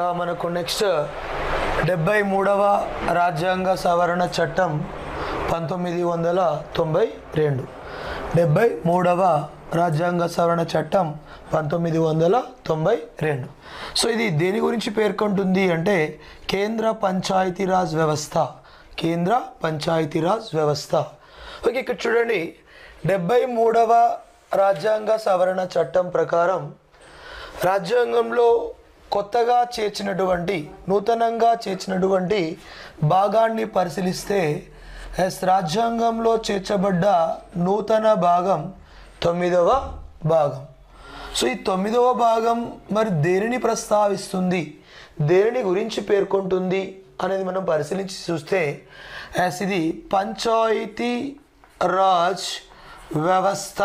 మనకు నెక్స్ట్ డెబ్బై మూడవ రాజ్యాంగ సవరణ చట్టం పంతొమ్మిది వందల తొంభై రెండు డెబ్బై మూడవ రాజ్యాంగ సవరణ చట్టం పంతొమ్మిది వందల తొంభై రెండు సో ఇది దేని గురించి పేర్కొంటుంది అంటే కేంద్ర పంచాయతీరాజ్ వ్యవస్థ కేంద్ర పంచాయతీరాజ్ వ్యవస్థ ఓకే ఇక్కడ చూడండి డెబ్బై మూడవ రాజ్యాంగ సవరణ చట్టం ప్రకారం రాజ్యాంగంలో కొత్తగా చేర్చినటువంటి నూతనంగా చేర్చినటువంటి భాగాన్ని పరిశీలిస్తే ఎస్ రాజ్యాంగంలో చేర్చబడ్డ నూతన భాగం తొమ్మిదవ భాగం సో ఈ తొమ్మిదవ భాగం మరి దేనిని ప్రస్తావిస్తుంది దేనిని గురించి పేర్కొంటుంది అనేది మనం పరిశీలించి చూస్తే యాస్ ఇది పంచాయతీ రాజ్ వ్యవస్థ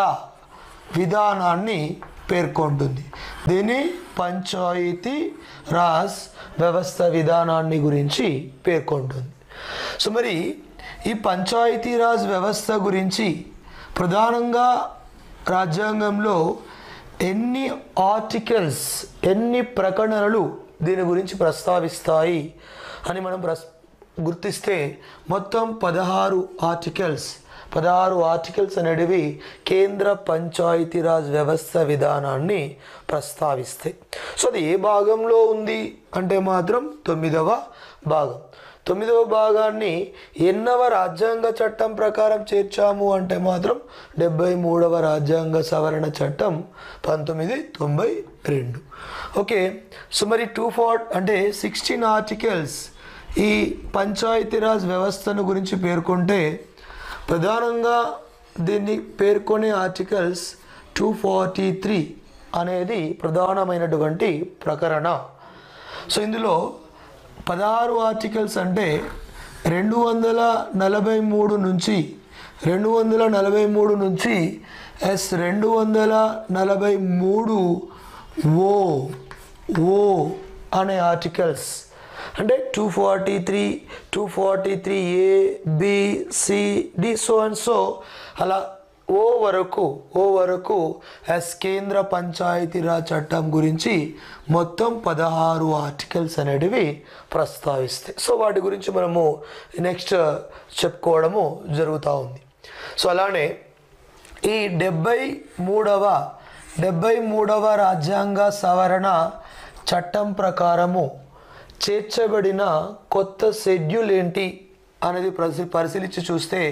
విధానాన్ని పేర్కొంటుంది దీని పంచాయతీ రాజ్ వ్యవస్థ విధానాన్ని గురించి పేర్కొంటుంది సో మరి ఈ పంచాయతీ రాజ్ వ్యవస్థ గురించి ప్రధానంగా రాజ్యాంగంలో ఎన్ని ఆర్టికల్స్ ఎన్ని ప్రకటనలు దీని గురించి ప్రస్తావిస్తాయి అని మనం ప్రస్ గుర్తిస్తే మొత్తం పదహారు ఆర్టికల్స్ పదహారు ఆర్టికల్స్ అనేటివి కేంద్ర పంచాయతీరాజ్ వ్యవస్థ విధానాన్ని ప్రస్తావిస్తాయి సో అది ఏ భాగంలో ఉంది అంటే మాత్రం తొమ్మిదవ భాగం తొమ్మిదవ భాగాన్ని ఎన్నవ రాజ్యాంగ చట్టం ప్రకారం చేర్చాము అంటే మాత్రం డెబ్బై మూడవ రాజ్యాంగ సవరణ చట్టం పంతొమ్మిది తొంభై రెండు ఓకే సో మరి టూ ఫార్ అంటే సిక్స్టీన్ ఆర్టికల్స్ ఈ పంచాయతీరాజ్ వ్యవస్థను గురించి పేర్కొంటే ప్రధానంగా దీన్ని పేర్కొనే ఆర్టికల్స్ టూ ఫార్టీ త్రీ అనేది ప్రధానమైనటువంటి ప్రకరణ సో ఇందులో పదహారు ఆర్టికల్స్ అంటే రెండు వందల నలభై మూడు నుంచి రెండు వందల నలభై మూడు నుంచి ఎస్ రెండు వందల నలభై మూడు ఓ ఓ అనే ఆర్టికల్స్ అంటే two forty three two forty three A B C D so and so అలా ఓ వరకు ఓ వరకు ఎస్ కేంద్ర పంచాయతీరాజ్ చట్టం గురించి మొత్తం పదహారు ఆర్టికల్స్ అనేటివి ప్రస్తావిస్తాయి సో వాటి గురించి మనము నెక్స్ట్ చెప్పుకోవడము జరుగుతూ ఉంది సో అలానే ఈ డెబ్బై మూడవ డెబ్బై మూడవ రాజ్యాంగ సవరణ చట్టం ప్రకారము చేర్చబడిన కొత్త షెడ్యూల్ ఏంటి అనేది పరిశీ పరిశీలించి చూస్తే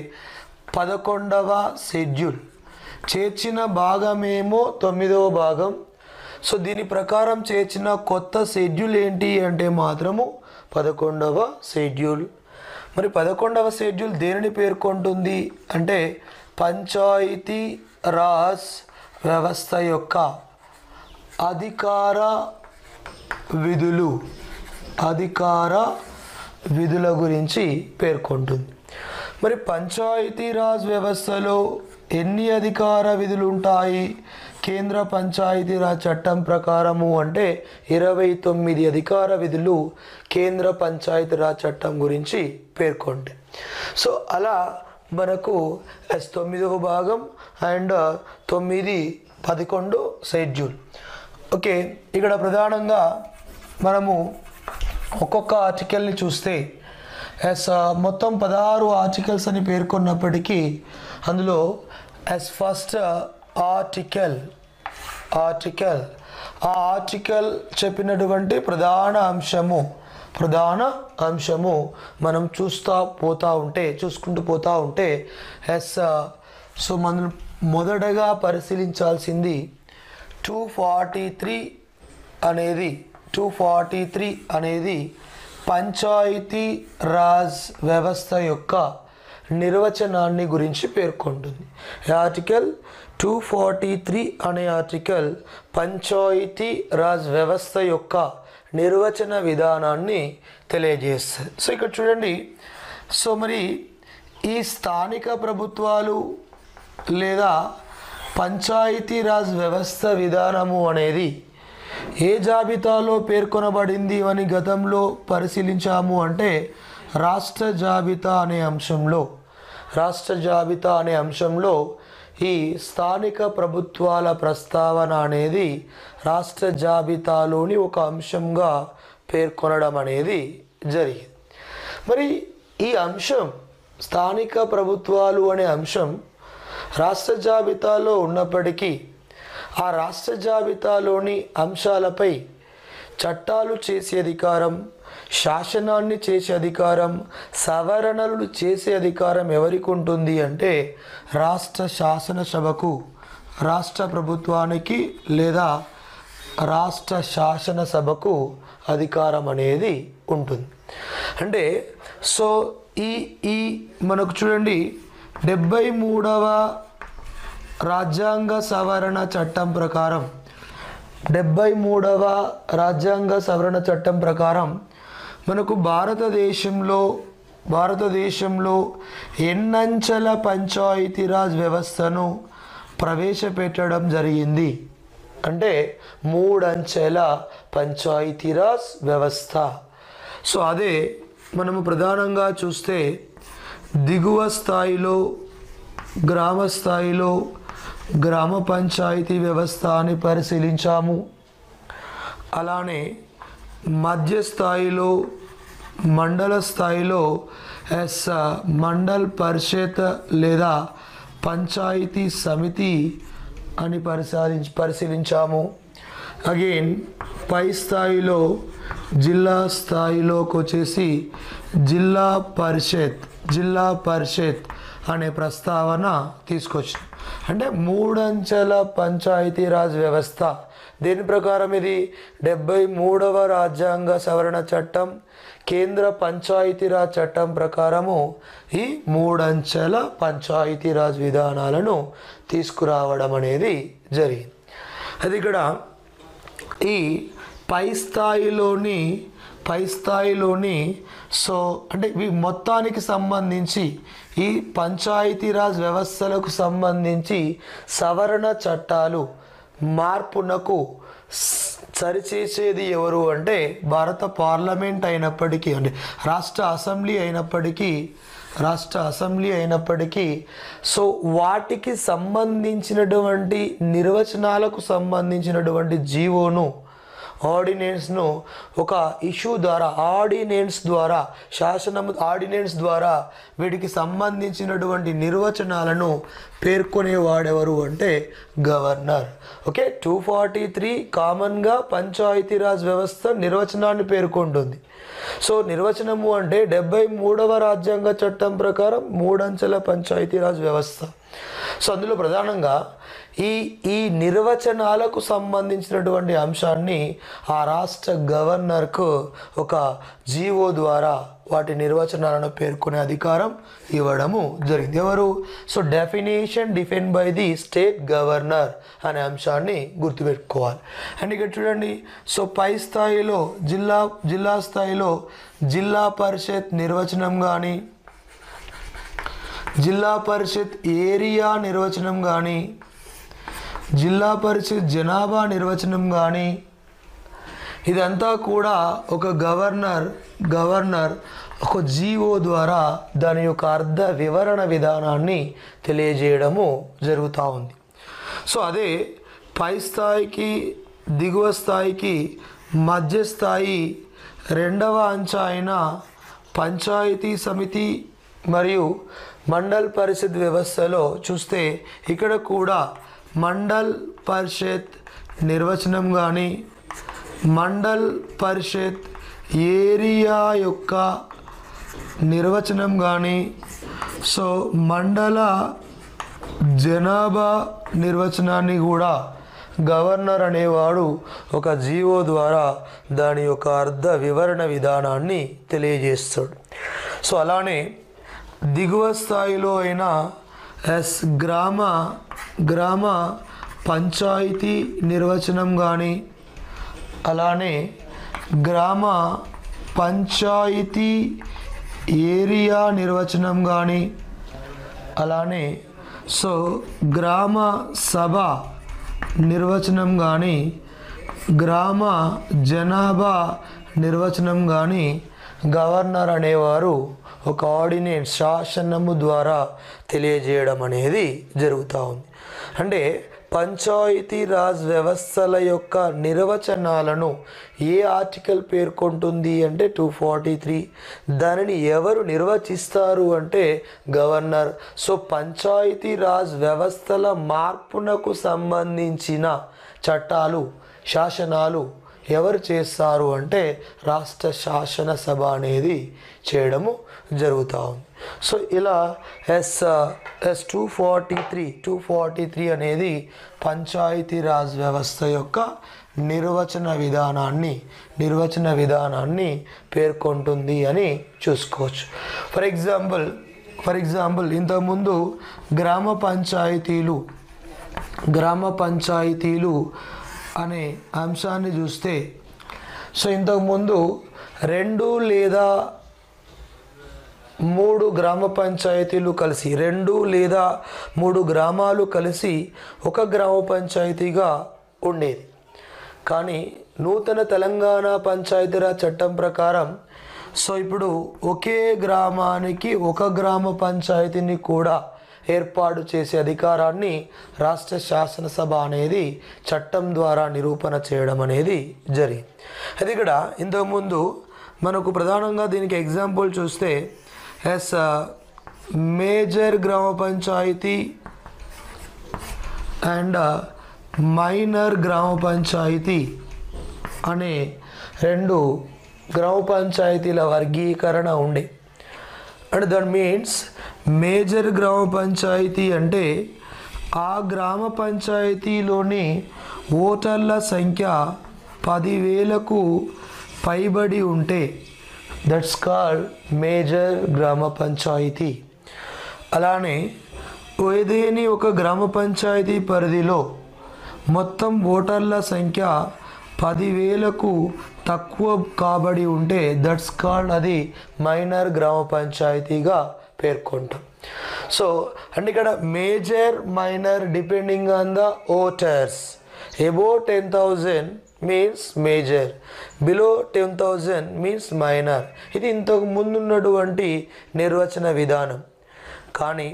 పదకొండవ షెడ్యూల్ చేర్చిన భాగమేమో తొమ్మిదవ భాగం సో దీని ప్రకారం చేర్చిన కొత్త షెడ్యూల్ ఏంటి అంటే మాత్రము పదకొండవ షెడ్యూల్ మరి పదకొండవ షెడ్యూల్ దేనిని పేర్కొంటుంది అంటే పంచాయతీ రాజ్ వ్యవస్థ యొక్క అధికార విధులు అధికార విధుల గురించి పేర్కొంటుంది మరి పంచాయతీరాజ్ వ్యవస్థలో ఎన్ని అధికార విధులు ఉంటాయి కేంద్ర పంచాయతీరాజ్ చట్టం ప్రకారము అంటే ఇరవై తొమ్మిది అధికార విధులు కేంద్ర పంచాయతీరాజ్ చట్టం గురించి పేర్కొంటాయి సో అలా మనకు ఎస్ తొమ్మిదవ భాగం అండ్ తొమ్మిది పదకొండు షెడ్యూల్ ఓకే ఇక్కడ ప్రధానంగా మనము ఒక్కొక్క ఆర్టికల్ని చూస్తే ఎస్ మొత్తం పదహారు ఆర్టికల్స్ అని పేర్కొన్నప్పటికీ అందులో ఎస్ ఫస్ట్ ఆర్టికల్ ఆర్టికల్ ఆ ఆర్టికల్ చెప్పినటువంటి ప్రధాన అంశము ప్రధాన అంశము మనం చూస్తూ పోతూ ఉంటే చూసుకుంటూ పోతూ ఉంటే ఎస్ సో మనం మొదటగా పరిశీలించాల్సింది టూ ఫార్టీ త్రీ అనేది టూ ఫార్టీ త్రీ అనేది పంచాయతీ రాజ్ వ్యవస్థ యొక్క నిర్వచనాన్ని గురించి పేర్కొంటుంది ఈ ఆర్టికల్ టూ ఫార్టీ త్రీ అనే ఆర్టికల్ పంచాయతీ రాజ్ వ్యవస్థ యొక్క నిర్వచన విధానాన్ని తెలియజేస్తుంది సో ఇక్కడ చూడండి సో మరి ఈ స్థానిక ప్రభుత్వాలు లేదా పంచాయతీరాజ్ వ్యవస్థ విధానము అనేది ఏ జాబితాలో పేర్కొనబడింది అని గతంలో పరిశీలించాము అంటే రాష్ట్ర జాబితా అనే అంశంలో రాష్ట్ర జాబితా అనే అంశంలో ఈ స్థానిక ప్రభుత్వాల ప్రస్తావన అనేది రాష్ట్ర జాబితాలోని ఒక అంశంగా పేర్కొనడం అనేది జరిగింది మరి ఈ అంశం స్థానిక ప్రభుత్వాలు అనే అంశం రాష్ట్ర జాబితాలో ఉన్నప్పటికీ ఆ రాష్ట్ర జాబితాలోని అంశాలపై చట్టాలు చేసే అధికారం శాసనాన్ని చేసే అధికారం సవరణలు చేసే అధికారం ఎవరికి ఉంటుంది అంటే రాష్ట్ర శాసనసభకు రాష్ట్ర ప్రభుత్వానికి లేదా రాష్ట్ర శాసనసభకు అధికారం అనేది ఉంటుంది అంటే సో ఈ ఈ మనకు చూడండి డెబ్బై మూడవ రాజ్యాంగ సవరణ చట్టం ప్రకారం డెబ్బై మూడవ రాజ్యాంగ సవరణ చట్టం ప్రకారం మనకు భారతదేశంలో భారతదేశంలో ఎన్నంచెల పంచాయతీరాజ్ వ్యవస్థను ప్రవేశపెట్టడం జరిగింది అంటే మూడంచెల పంచాయతీరాజ్ వ్యవస్థ సో అదే మనము ప్రధానంగా చూస్తే దిగువ స్థాయిలో గ్రామ స్థాయిలో గ్రామ పంచాయతీ వ్యవస్థ అని పరిశీలించాము అలానే మధ్య స్థాయిలో మండల స్థాయిలో ఎస్ మండల్ పరిషత్ లేదా పంచాయతీ సమితి అని పరిశీలించి పరిశీలించాము అగైన్ పై స్థాయిలో జిల్లా స్థాయిలోకి వచ్చేసి జిల్లా పరిషత్ జిల్లా పరిషత్ అనే ప్రస్తావన తీసుకొచ్చింది అంటే మూడంచెల పంచాయతీరాజ్ వ్యవస్థ దీని ప్రకారం ఇది డెబ్బై మూడవ రాజ్యాంగ సవరణ చట్టం కేంద్ర పంచాయతీరాజ్ చట్టం ప్రకారము ఈ మూడంచెల పంచాయతీరాజ్ విధానాలను తీసుకురావడం అనేది జరిగింది అది ఇక్కడ ఈ పై స్థాయిలోని పై స్థాయిలోని సో అంటే ఇవి మొత్తానికి సంబంధించి ఈ పంచాయతీరాజ్ వ్యవస్థలకు సంబంధించి సవరణ చట్టాలు మార్పునకు స్- సరిచేసేది ఎవరు అంటే భారత పార్లమెంట్ అయినప్పటికీ అంటే రాష్ట్ర అసెంబ్లీ అయినప్పటికీ రాష్ట్ర అసెంబ్లీ అయినప్పటికీ సో వాటికి సంబంధించినటువంటి నిర్వచనాలకు సంబంధించినటువంటి జీవోను ఆర్డినెన్స్ను ఒక ఇష్యూ ద్వారా ఆర్డినెన్స్ ద్వారా శాసనం ఆర్డినెన్స్ ద్వారా వీటికి సంబంధించినటువంటి నిర్వచనాలను పేర్కొనేవాడెవరు అంటే governor okay two forty three కామన్గా పంచాయతీరాజ్ వ్యవస్థ నిర్వచనాన్ని పేర్కొంటుంది సో నిర్వచనము అంటే డెబ్బై మూడవ రాజ్యాంగ చట్టం ప్రకారం మూడంచెల పంచాయతీరాజ్ వ్యవస్థ సో అందులో ప్రధానంగా ఈ ఈ నిర్వచనాలకు సంబంధించినటువంటి అంశాన్ని ఆ రాష్ట్ర గవర్నర్కు ఒక జీవో ద్వారా వాటి నిర్వచనాలను పేర్కొనే అధికారం ఇవ్వడము జరిగింది ఎవరు so definition define by the state governor అనే అంశాన్ని గుర్తుపెట్టుకోవాలి అండ్ ఇక్కడ చూడండి సో పై స్థాయిలో జిల్లా జిల్లా స్థాయిలో జిల్లా పరిషత్ నిర్వచనం కానీ జిల్లా పరిషత్ ఏరియా నిర్వచనం కానీ జిల్లా పరిషత్ జనాభా నిర్వచనం కానీ ఇదంతా కూడా ఒక గవర్నర్ గవర్నర్ ఒక జీవో ద్వారా దాని యొక్క అర్ధ వివరణ విధానాన్ని తెలియజేయడము జరుగుతూ ఉంది సో అదే పై స్థాయికి దిగువ స్థాయికి మధ్య స్థాయి రెండవ అంచె అయిన పంచాయతీ సమితి మరియు మండల్ పరిషత్ వ్యవస్థలో చూస్తే ఇక్కడ కూడా మండల్ పరిషత్ నిర్వచనం కానీ మండల్ పరిషత్ ఏరియా యొక్క నిర్వచనం కానీ సో మండల జనాభా నిర్వచనాన్ని కూడా గవర్నర్ అనేవాడు ఒక జీవో ద్వారా దాని యొక్క అర్ధ వివరణ విధానాన్ని తెలియజేస్తాడు సో అలానే దిగువ స్థాయిలో అయినా ఎస్ గ్రామ గ్రామ పంచాయతీ నిర్వచనం కానీ అలానే గ్రామ పంచాయతీ ఏరియా నిర్వచనం కానీ అలానే సో గ్రామ సభ నిర్వచనం కానీ గ్రామ జనాభా నిర్వచనం కానీ గవర్నర్ అనేవారు ఒక ఆర్డినెన్స్ శాసనము ద్వారా తెలియజేయడం అనేది జరుగుతూ ఉంది అంటే పంచాయతీ రాజ్ వ్యవస్థల యొక్క నిర్వచనాలను ఏ ఆర్టికల్ పేర్కొంటుంది అంటే టూ ఫార్టీ త్రీ దానిని ఎవరు నిర్వచిస్తారు అంటే గవర్నర్ సో పంచాయతీ రాజ్ వ్యవస్థల మార్పునకు సంబంధించిన చట్టాలు శాసనాలు ఎవరు చేస్తారు అంటే రాష్ట్ర శాసనసభ అనేది చేయడము జరుగుతూ ఉంది సో ఇలా yes yes two forty three two forty three అనేది పంచాయతీరాజ్ వ్యవస్థ యొక్క నిర్వచన విధానాన్ని నిర్వచన విధానాన్ని పేర్కొంటుంది అని చూసుకోవచ్చు ఫర్ ఎగ్జాంపుల్ ఫర్ ఎగ్జాంపుల్ ఇంతకుముందు గ్రామ పంచాయతీలు గ్రామ పంచాయతీలు అనే అంశాన్ని చూస్తే సో ఇంతకుముందు రెండు లేదా మూడు గ్రామ పంచాయతీలు కలిసి రెండు లేదా మూడు గ్రామాలు కలిసి ఒక గ్రామ పంచాయతీగా ఉండేది కానీ నూతన తెలంగాణ పంచాయతీరాజ్ చట్టం ప్రకారం సో ఇప్పుడు ఒకే గ్రామానికి ఒక గ్రామ పంచాయతీని కూడా ఏర్పాటు చేసే అధికారాన్ని రాష్ట్ర శాసనసభ అనేది చట్టం ద్వారా నిరూపణ చేయడం అనేది జరిగింది అది ఇక్కడ ఇంతకుముందు మనకు ప్రధానంగా దీనికి ఎగ్జాంపుల్ చూస్తే ఎస్ మేజర్ గ్రామ పంచాయతీ అండ్ మైనర్ గ్రామ పంచాయతీ అనే రెండు గ్రామ పంచాయతీల వర్గీకరణ ఉండే అండ్ దట్ మీన్స్ మేజర్ గ్రామ పంచాయతీ అంటే ఆ గ్రామ పంచాయతీలోని ఓటర్ల సంఖ్య పదివేలకు పైబడి ఉంటే దట్స్ కాల్డ్ మేజర్ గ్రామ పంచాయతీ అలానే ఏదేని ఒక గ్రామ పంచాయతీ పరిధిలో మొత్తం ఓటర్ల సంఖ్య పదివేలకు తక్కువ కాబడి ఉంటే దట్స్ కాల్డ్ అది మైనర్ గ్రామ పంచాయతీగా పేర్కొంటాం సో అంటే ఇక్కడ major minor depending on the voters above ten thousand means major below ten thousand means minor ఇది ఇంతకు ముందున్నటువంటి నిర్వచన విధానం కానీ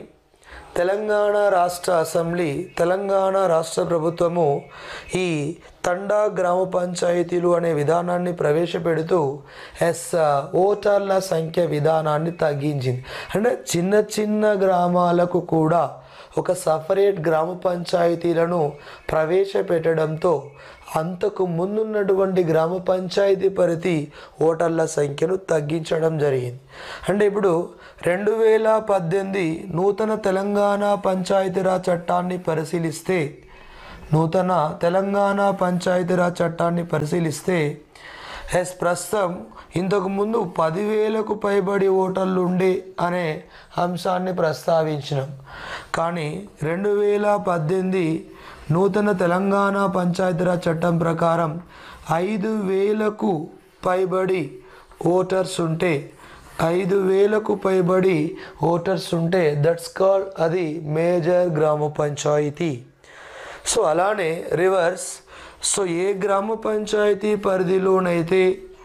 తెలంగాణ రాష్ట్ర అసెంబ్లీ తెలంగాణ రాష్ట్ర ప్రభుత్వము ఈ తండా గ్రామ పంచాయతీలు అనే విధానాన్ని ప్రవేశపెడుతూ ఎస్ ఓటర్ల సంఖ్య విధానాన్ని తగ్గించింది అంటే చిన్న చిన్న గ్రామాలకు కూడా ఒక సపరేట్ గ్రామ పంచాయతీలను ప్రవేశపెట్టడంతో అంతకు ముందున్నటువంటి గ్రామ పంచాయతీ పరిధి ఓటర్ల సంఖ్యను తగ్గించడం జరిగింది అంటే ఇప్పుడు రెండు వేల పద్దెనిమిది నూతన తెలంగాణ పంచాయతీరాజ్ చట్టాన్ని పరిశీలిస్తే నూతన తెలంగాణ పంచాయతీరాజ్ చట్టాన్ని పరిశీలిస్తే ఎస్ ప్రస్తుతం ఇంతకు ముందు పదివేలకు పైబడి ఓటర్లు ఉండే అనే అంశాన్ని ప్రస్తావించినాం కానీ రెండు వేల పద్దెనిమిది నూతన తెలంగాణ పంచాయతీరాజ్ చట్టం ప్రకారం ఐదు వేలకు పైబడి ఓటర్స్ ఉంటే ఐదు వేలకు పైబడి ఓటర్స్ ఉంటే దట్స్ కాల్డ్ అది మేజర్ గ్రామ పంచాయతీ సో అలానే రివర్స్ సో ఏ గ్రామ పంచాయతీ పరిధిలోనైతే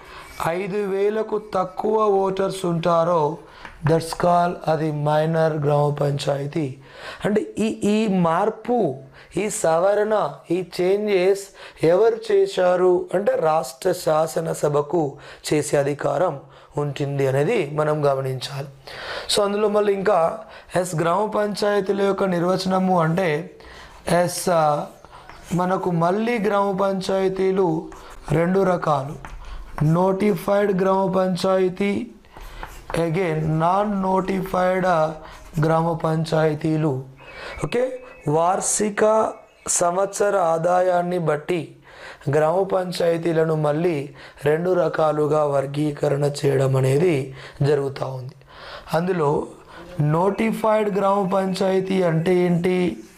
ఐదు వేలకు తక్కువ ఓటర్స్ ఉంటారో దట్స్ కాల్ అది మైనర్ గ్రామ పంచాయతీ అంటే ఈ ఈ మార్పు ఈ సవరణ ఈ చేంజెస్ ఎవరు చేశారు అంటే రాష్ట్ర శాసనసభకు చేసే అధికారం ఉంటుంది అనేది మనం గమనించాలి సో అందులో మళ్ళీ ఇంకా ఎస్ గ్రామ పంచాయతీల యొక్క నిర్వచనము అంటే ఎస్ ఆ, మనకు మళ్ళీ గ్రామ పంచాయతీలు రెండు రకాలు నోటిఫైడ్ గ్రామ పంచాయతీ అగైన్ నాన్ నోటిఫైడ్ గ్రామ పంచాయతీలు ఓకే వార్షిక సంవత్సర ఆదాయాన్ని బట్టి గ్రామ పంచాయతీలను మళ్ళీ రెండు రకాలుగా వర్గీకరణ చేయడం అనేది జరుగుతూ ఉంది అందులో నోటిఫైడ్ గ్రామ పంచాయతీ అంటే ఏంటి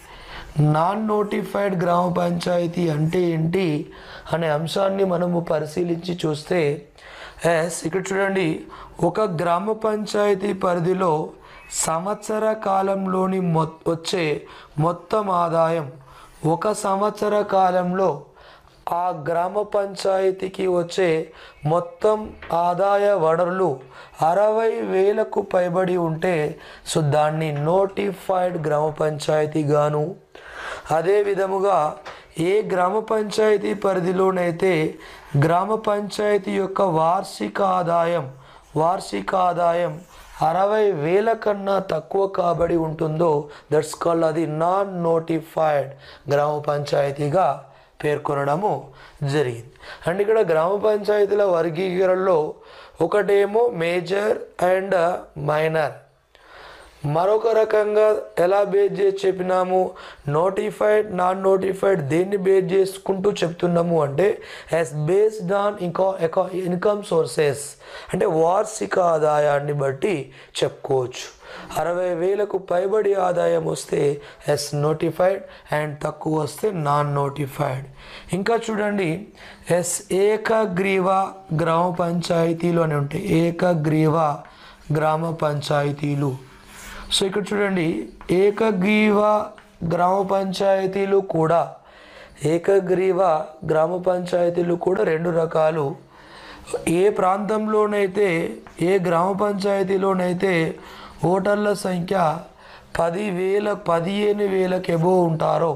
నాన్ నోటిఫైడ్ గ్రామ పంచాయతీ అంటే ఏంటి అనే అంశాన్ని మనము పరిశీలించి చూస్తే ఎస్ ఇక్కడ చూడండి ఒక గ్రామ పంచాయతీ పరిధిలో సంవత్సర కాలంలోని మొ వచ్చే మొత్తం ఆదాయం ఒక సంవత్సర కాలంలో ఆ గ్రామ పంచాయతీకి వచ్చే మొత్తం ఆదాయ వనరులు అరవై వేలకు పైబడి ఉంటే సో దాన్ని నోటిఫైడ్ గ్రామ పంచాయతీ గాను అదే విధముగా ఏ గ్రామ పంచాయతీ పరిధిలోనైతే గ్రామ పంచాయతీ యొక్క వార్షిక ఆదాయం వార్షిక ఆదాయం అరవై వేల కన్నా తక్కువ కాబడి ఉంటుందో దట్స్ కాల్డ్ అది నాన్ నోటిఫైడ్ గ్రామ పంచాయతీగా పేర్కొనడము జరిగింది అండ్ ఇక్కడ గ్రామ పంచాయతీల వర్గీకరణలో ఒకటేమో మేజర్ అండ్ మైనర్ మరొక రకంగా ఎలా బేస్ చేసి చెప్పినాము నోటిఫైడ్ నాన్ నోటిఫైడ్ దేన్ని బేస్ చేసుకుంటూ చెప్తున్నాము అంటే యాజ్ బేస్డ్ ఆన్ ఇంకా ఎకా ఇన్కమ్ సోర్సెస్ అంటే వార్షిక ఆదాయాన్ని బట్టి చెప్పుకోవచ్చు అరవై వేలకు పైబడి ఆదాయం వస్తే ఎస్ నోటిఫైడ్ అండ్ తక్కువ వస్తే నాన్ నోటిఫైడ్ ఇంకా చూడండి ఎస్ ఏకగ్రీవ గ్రామ పంచాయతీలు అని ఉంటాయి ఏకగ్రీవ గ్రామ పంచాయతీలు సో ఇక్కడ చూడండి ఏకగ్రీవ గ్రామ పంచాయతీలు కూడా ఏకగ్రీవ గ్రామ పంచాయతీలు కూడా రెండు రకాలు ఏ ప్రాంతంలోనైతే ఏ గ్రామ పంచాయతీలోనైతే ఓటర్ల సంఖ్య పదివేల పదిహేను వేలకు ఎబో ఉంటారో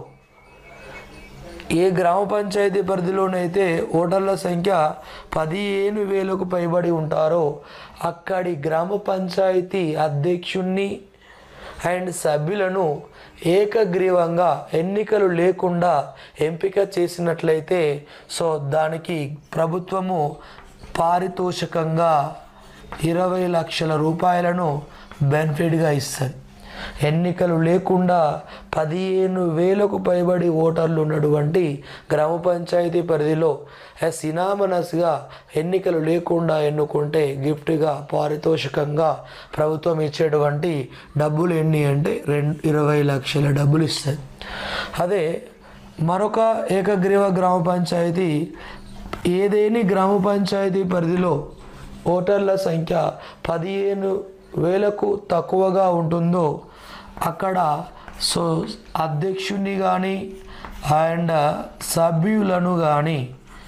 ఏ గ్రామ పంచాయతీ పరిధిలోనైతే ఓటర్ల సంఖ్య పదిహేను వేలకు పైబడి ఉంటారో అక్కడి గ్రామ పంచాయతీ అధ్యక్షుణ్ణి అండ్ సభ్యులను ఏకగ్రీవంగా ఎన్నికలు లేకుండా ఎంపిక చేసినట్లయితే సో దానికి ప్రభుత్వము పారితోషికంగా ఇరవై లక్షల రూపాయలను బెనిఫిట్గా ఇస్తుంది ఎన్నికలు లేకుండా పదిహేను వేలకు పైబడి ఓటర్లు ఉన్నటువంటి గ్రామ పంచాయతీ పరిధిలో ఎస్ ఇనామనస్గా ఎన్నికలు లేకుండా ఎన్నుకుంటే గిఫ్ట్గా పారితోషికంగా ప్రభుత్వం ఇచ్చేటువంటి డబ్బులు ఎన్ని అంటే రెండు ఇరవై లక్షల డబ్బులు ఇస్తుంది అదే మరొక ఏకగ్రీవ గ్రామ పంచాయతీ ఏదేని గ్రామ పంచాయతీ పరిధిలో ఓటర్ల సంఖ్య పదిహేను వేలకు తక్కువగా ఉంటుందో అక్కడ సో అధ్యక్షుని కానీ అండ్ సభ్యులను కానీ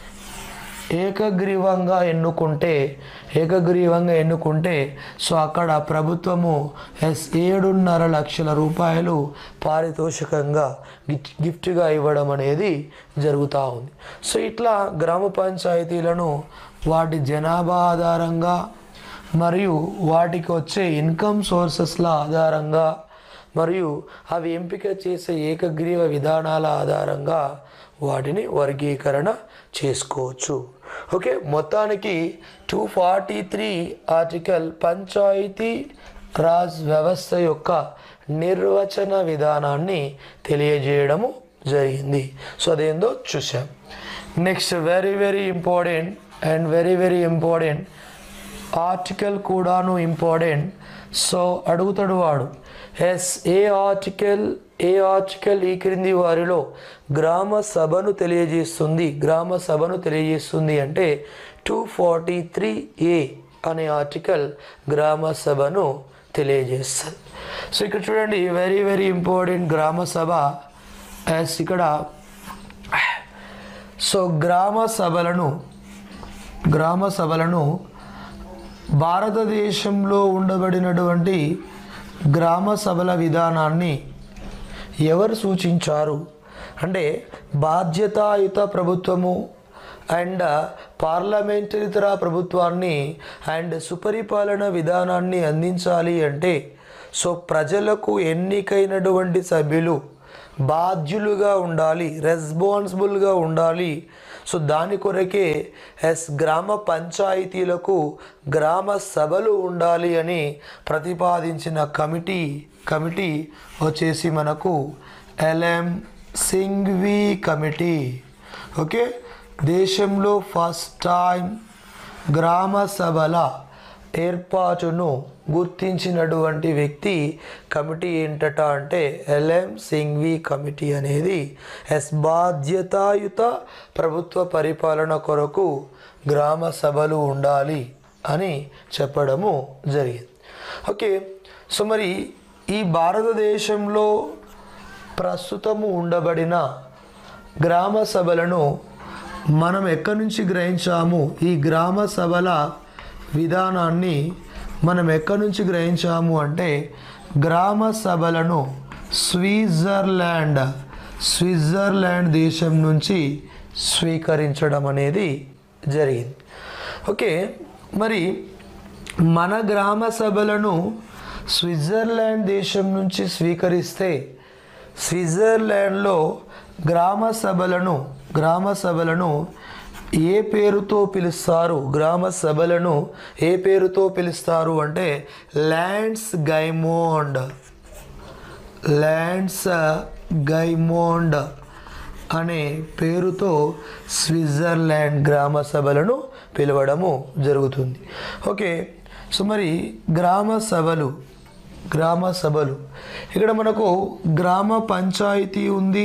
ఏకగ్రీవంగా ఎన్నుకుంటే ఏకగ్రీవంగా ఎన్నుకుంటే సో అక్కడ ప్రభుత్వము ఎస్ ఏడున్నర లక్షల రూపాయలు పారితోషికంగా గిఫ్ట్ గిఫ్ట్గా ఇవ్వడం అనేది జరుగుతూ ఉంది సో ఇట్లా గ్రామ పంచాయతీలను వాటి జనాభా ఆధారంగా మరియు వాటికి వచ్చే ఇన్కమ్ సోర్సెస్ల ఆధారంగా మరియు అవి ఎంపిక చేసే ఏకగ్రీవ విధానాల ఆధారంగా వాటిని వర్గీకరణ చేసుకోవచ్చు ఓకే మొత్తానికి two forty three article Panchayati Raj వ్యవస్థ యొక్క నిర్వచన విధానాన్ని తెలియజేయడము జరిగింది సో అదేందో చూసాం next very very important and very very important article కూడాను ఇంపార్టెంట్ సో అడుగుతాడు వాడు ఎస్ ఏ ఆర్టికల్ ఏ ఆర్టికల్ ఈ క్రింది వారిలో గ్రామ సభను తెలియజేస్తుంది గ్రామ సభను తెలియజేస్తుంది అంటే టూ ఫార్టీ త్రీ ఏ అనే ఆర్టికల్ గ్రామ సభను తెలియజేస్తుంది సో ఇక్కడ చూడండి వెరీ వెరీ ఇంపార్టెంట్ గ్రామ సభ ఎస్ ఇక్కడ సో గ్రామ సభలను గ్రామ సభలను భారతదేశంలో ఉండబడినటువంటి గ్రామ సభల విధానాన్ని ఎవరు సూచించారు అంటే బాధ్యతాయుత ప్రభుత్వము అండ్ పార్లమెంటరీతర ప్రభుత్వాన్ని అండ్ సుపరిపాలన విధానాన్ని అందించాలి అంటే సో ప్రజలకు ఎన్నికైనటువంటి సభ్యులు బాధ్యులుగా ఉండాలి రెస్పాన్సిబుల్గా ఉండాలి సో దాని కొరకే ఎస్ గ్రామ పంచాయతీలకు గ్రామ సభలు ఉండాలి అని ప్రతిపాదించిన కమిటీ కమిటీ వచ్చేసి మనకు ఎల్ఎం సింఘ్వి కమిటీ ఓకే దేశంలో ఫస్ట్ టైం గ్రామ సభల ఏర్పాటును గుర్తించినటువంటి వ్యక్తి కమిటీ ఏంటట అంటే ఎల్ఎం సింఘ్వి కమిటీ అనేది ఎస్ బాధ్యతాయుత ప్రభుత్వ పరిపాలన కొరకు గ్రామ సభలు ఉండాలి అని చెప్పడము జరిగింది ఓకే సో మరి ఈ భారతదేశంలో ప్రస్తుతము ఉండబడిన గ్రామ సభలను మనం ఎక్కడి నుంచి గ్రహించాము ఈ గ్రామ సభల విధానాన్ని మనం ఎక్కడి నుంచి గ్రహించాము అంటే గ్రామ సభలను స్విట్జర్లాండ్ స్విట్జర్లాండ్ దేశం నుంచి స్వీకరించడం అనేది జరిగింది ఓకే మరి మన గ్రామ సభలను స్విట్జర్లాండ్ దేశం నుంచి స్వీకరిస్తే స్విట్జర్లాండ్లో గ్రామ సభలను గ్రామ సభలను ఏ పేరుతో పిలుస్తారు గ్రామ సభలను ఏ పేరుతో పిలుస్తారు అంటే ల్యాండ్స్ గైమోండ్ ల్యాండ్స్ గైమోండ్ అనే పేరుతో స్విట్జర్లాండ్ గ్రామ సభలను పిలవడము జరుగుతుంది ఓకే సో మరి గ్రామ సభలు గ్రామ సభలు ఇక్కడ మనకు గ్రామ పంచాయతీ ఉంది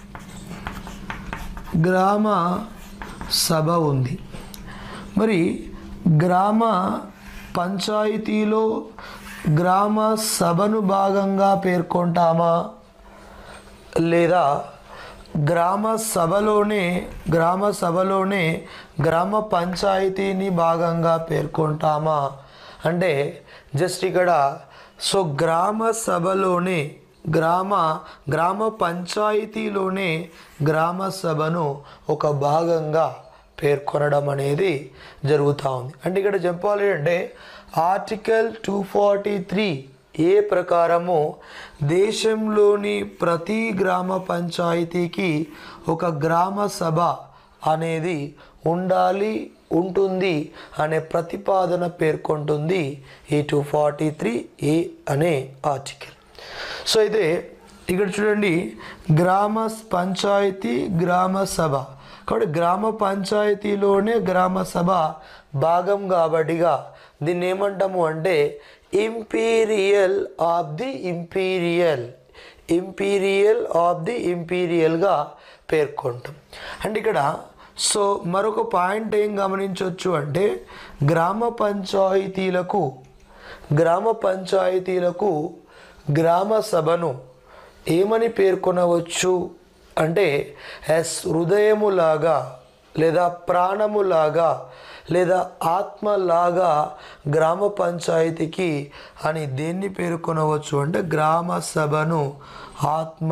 గ్రామ సభ ఉంది మరి గ్రామ పంచాయతీలో గ్రామ సభను భాగంగా పేర్కొంటామా లేదా గ్రామ సభలోనే గ్రామ సభలోనే గ్రామ పంచాయతీని భాగంగా పేర్కొంటామా అంటే జస్ట్ ఇక్కడ సో గ్రామ సభలోనే గ్రామ గ్రామ పంచాయతీలోనే గ్రామ సభను ఒక భాగంగా పేర్కొనడం అనేది జరుగుతూ ఉంది అంటే ఇక్కడ చెప్పాలి అంటే article two forty three A ప్రకారము దేశంలోని ప్రతి గ్రామ పంచాయతీకి ఒక గ్రామ సభ అనేది ఉండాలి ఉంటుంది అనే ప్రతిపాదన పేర్కొంటుంది ఈ టూ ఫార్టీ త్రీ ఏ అనే ఆర్టికల్ సో అయితే ఇక్కడ చూడండి గ్రామ పంచాయతీ గ్రామ సభ కాబట్టి గ్రామ పంచాయతీలోనే గ్రామ సభ భాగం కాబట్టిగా దీన్ని ఏమంటాము అంటే imperial of the imperial imperial of the ఇంపీరియల్గా పేర్కొంటాం అంటే ఇక్కడ సో మరొక పాయింట్ ఏం గమనించవచ్చు అంటే గ్రామ పంచాయతీలకు గ్రామ పంచాయతీలకు గ్రామ సభను ఏమని పేర్కొనవచ్చు అంటే ఎస్ హృదయములాగా లేదా ప్రాణములాగా లేదా ఆత్మలాగా గ్రామ పంచాయతీకి అని దేన్ని పేర్కొనవచ్చు అంటే గ్రామ సభను ఆత్మ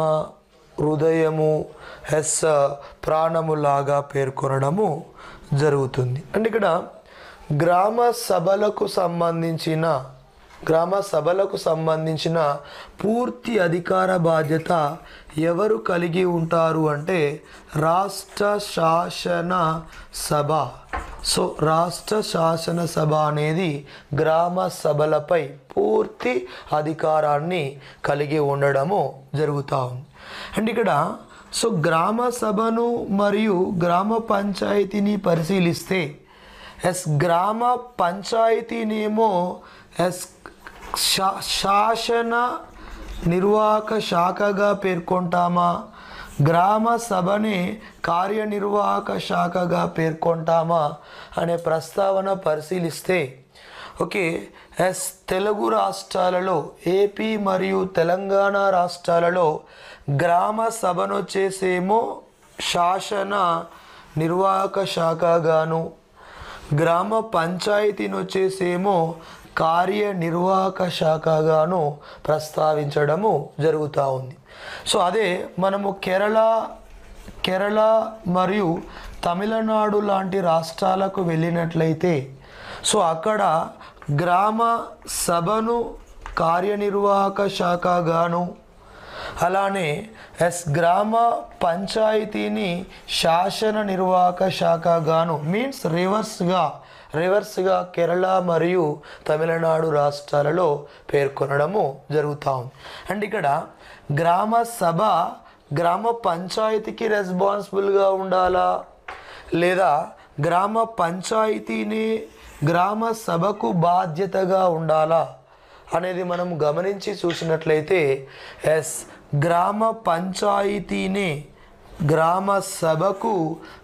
హృదయము ఎస్ ప్రాణములాగా పేర్కొనడము జరుగుతుంది అంటే ఇక్కడ గ్రామ సభలకు సంబంధించిన గ్రామ సభలకు సంబంధించిన పూర్తి అధికార బాధ్యత ఎవరు కలిగి ఉంటారు అంటే రాష్ట్ర శాసన సభ సో రాష్ట్ర శాసన సభ అనేది గ్రామ సభలపై పూర్తి అధికారాన్ని కలిగి ఉండడము జరుగుతూ ఉంది అండ్ ఇక్కడ సో గ్రామ సభను మరియు గ్రామ పంచాయతీని పరిశీలిస్తే ఎస్ గ్రామ పంచాయతీనేమో ఎస్ శా శాసన నిర్వాహక శాఖగా పేర్కొంటామా గ్రామ సభని కార్యనిర్వాహక శాఖగా పేర్కొంటామా అనే ప్రస్తావన పరిశీలిస్తే ఓకే ఎస్ తెలుగు రాష్ట్రాలలో ఏపీ మరియు తెలంగాణ రాష్ట్రాలలో గ్రామ సభను వచ్చేసేమో శాసన నిర్వాహక శాఖగాను గ్రామ పంచాయతీని వచ్చేసేమో కార్యనిర్వాహక శాఖగాను ప్రస్తావించడము జరుగుతూ ఉంది సో అదే మనము కేరళ కేరళ మరియు తమిళనాడు లాంటి రాష్ట్రాలకు వెళ్ళినట్లయితే సో అక్కడ గ్రామ సభను కార్యనిర్వాహక శాఖగాను అలానే ఎస్ గ్రామ పంచాయతీని శాసన నిర్వాహక శాఖగాను మీన్స్ రివర్స్గా రివర్స్గా కేరళ మరియు తమిళనాడు రాష్ట్రాలలో పేర్కొనడము జరుగుతూ ఉంది అండ్ ఇక్కడ గ్రామ సభ గ్రామ పంచాయతీకి రెస్పాన్సిబుల్గా ఉండాలా లేదా గ్రామ పంచాయతీని గ్రామ సభకు బాధ్యతగా ఉండాలా అనేది మనం గమనించి చూసినట్లయితే ఎస్ గ్రామ పంచాయతీని గ్రామ సభకు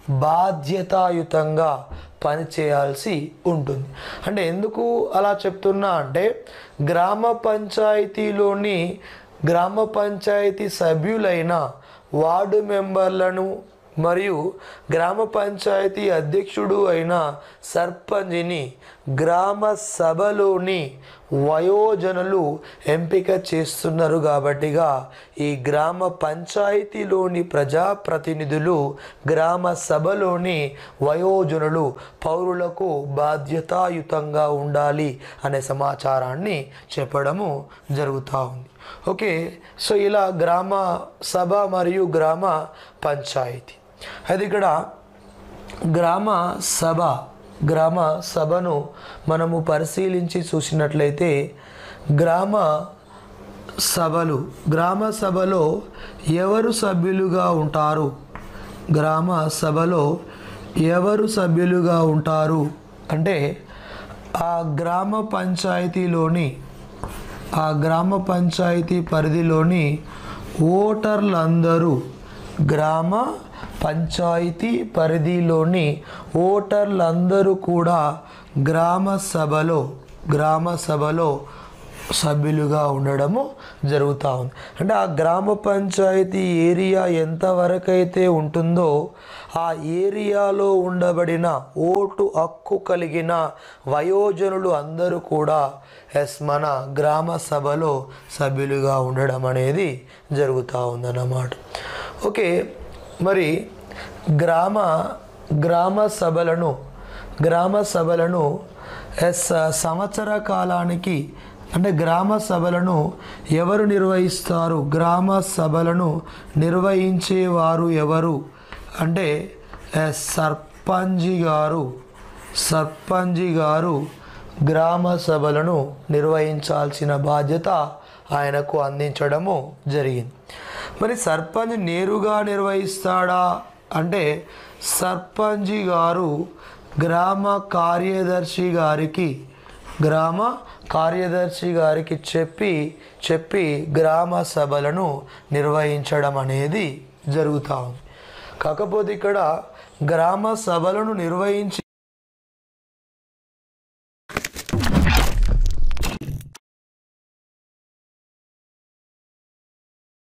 బాధ్యతాయుతంగా పనిచేయాల్సి ఉంటుంది అంటే ఎందుకు అలా చెప్తున్నా అంటే గ్రామ పంచాయతీలోని గ్రామ పంచాయతీ సభ్యులైన వార్డు మెంబర్లను మరియు గ్రామ పంచాయతీ అధ్యక్షుడు అయిన సర్పంచ్ని గ్రామ సభలోని వయోజనులు ఎంపిక చేస్తున్నారు కాబట్టిగా ఈ గ్రామ పంచాయతీలోని ప్రజాప్రతినిధులు గ్రామ సభలోని వయోజనులు పౌరులకు బాధ్యతాయుతంగా ఉండాలి అనే సమాచారాన్ని చెప్పడము జరుగుతూ ఉంది ఓకే సో ఇలా గ్రామ సభ మరియు గ్రామ పంచాయతీ అది ఇక్కడ గ్రామ సభ గ్రామ సభను మనము పరిశీలించి చూసినట్లయితే గ్రామ సభలు గ్రామ సభలో ఎవరు సభ్యులుగా ఉంటారు గ్రామ సభలో ఎవరు సభ్యులుగా ఉంటారు అంటే ఆ గ్రామ పంచాయతీలోని ఆ గ్రామ పంచాయతీ పరిధిలోని ఓటర్లందరూ గ్రామ పంచాయతీ పరిధిలోని ఓటర్లందరూ కూడా గ్రామ సభలో గ్రామ సభలో సభ్యులుగా ఉండడము జరుగుతూ ఉంది అంటే ఆ గ్రామ పంచాయతీ ఏరియా ఎంతవరకు అయితే ఉంటుందో ఆ ఏరియాలో ఉండబడిన ఓటు హక్కు కలిగిన వయోజనులు అందరూ కూడా ఎస్ మన గ్రామ సభలో సభ్యులుగా ఉండడం అనేది జరుగుతూ ఉందన్నమాట ఓకే మరి గ్రామ గ్రామ సభలను గ్రామ సభలను ఎస్ సంవత్సర కాలానికి అంటే గ్రామ సభలను ఎవరు నిర్వహిస్తారు గ్రామ సభలను నిర్వహించేవారు ఎవరు అంటే ఎస్ సర్పంచి గారు సర్పంచి గారు గ్రామ సభలను నిర్వహించాల్సిన బాధ్యత ఆయనకు అందించడము జరిగింది మరి సర్పంచ్ నేరుగా నిర్వహిస్తాడా అంటే సర్పంచి గారు గ్రామ కార్యదర్శి గారికి గ్రామ కార్యదర్శి గారికి చెప్పి చెప్పి గ్రామ సభలను నిర్వహించడం అనేది జరుగుతూ ఉంది కాకపోతే ఇక్కడ గ్రామ సభలను నిర్వహించి